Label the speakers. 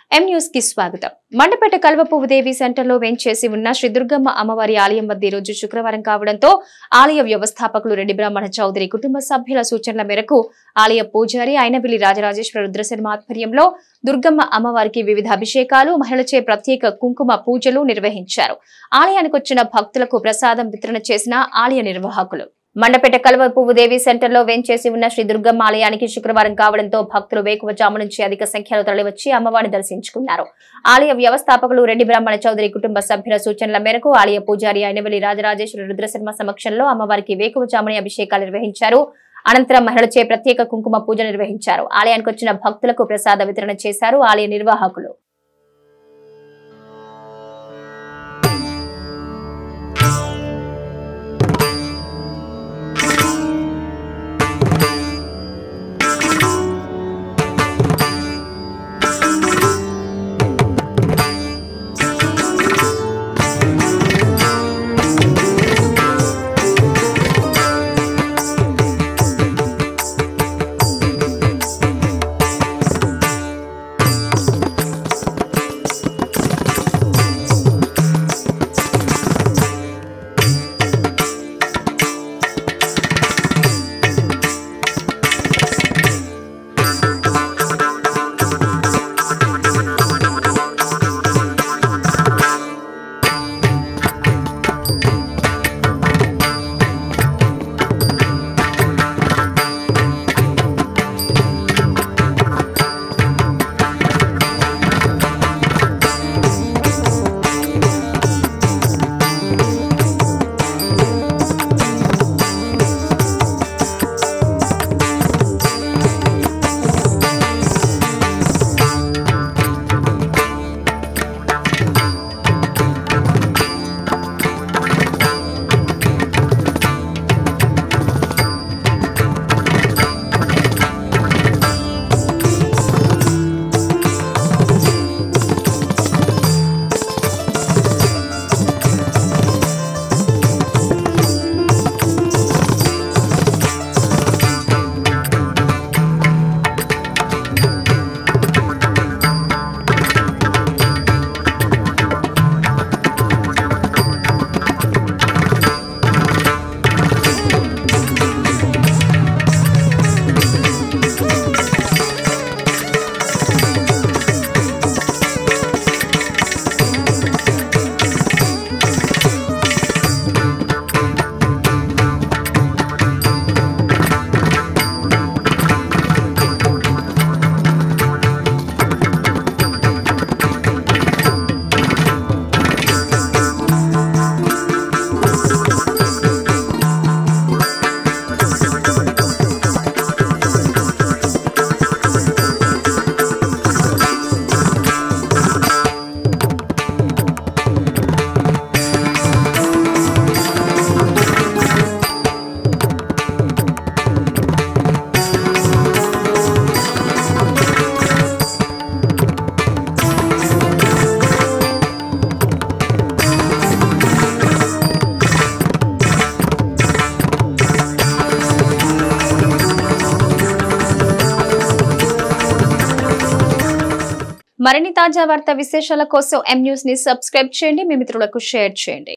Speaker 1: M news కి స్వాగతం మండపేట కల్వపువ్వు దేవి సెంటర్లో వెంచేసి ఉన్న శ్రీ దుర్గమ్మ అమ్మవారి ఆలయం వద్ద ఈ రోజు శుక్రవారం కావడంతో ఆలయ వ్యవస్థాపకులు రెడ్డి బ్రాహ్మణ చౌదరి కుటుంబ సభ్యుల సూచనల మేరకు ఆలయ పూజారి అయినవిల్లి రాజరాజేశ్వర రుద్రశర్మ ఆధ్వర్యంలో దుర్గమ్మ అమ్మవారికి వివిధ అభిషేకాలు మహిళలచే ప్రత్యేక కుంకుమ పూజలు నిర్వహించారు ఆలయానికి వచ్చిన భక్తులకు ప్రసాదం వితరణ చేసిన ఆలయ నిర్వాహకులు మండపేట కలువ పువ్వు దేవి సెంటర్లో వెంచేసి ఉన్న శ్రీ దుర్గమ్మ ఆలయానికి శుక్రవారం కావడంతో భక్తులు వేకువజాము నుంచి అధిక సంఖ్యలో తరలివచ్చి అమ్మవారిని దర్శించుకున్నారు ఆలయ వ్యవస్థాపకులు రెడ్డి బ్రాహ్మణ చౌదరి కుటుంబ సభ్యుల సూచనల మేరకు ఆలయ పూజారి అయినవెల్లి రాజరాజేశ్వర రుద్రశర్మ సమక్షంలో అమ్మవారికి వేకువజాముని అభిషేకాలు నిర్వహించారు అనంతరం మహిళలచే ప్రత్యేక కుంకుమ పూజ నిర్వహించారు ఆలయానికి వచ్చిన భక్తులకు ప్రసాద వితరణ చేశారు ఆలయ నిర్వాహకులు మరిన్ని తాజా వార్తా విశేషాల కోసం ఎం న్యూస్ ని సబ్స్క్రైబ్ చేయండి మీ మిత్రులకు షేర్ చేయండి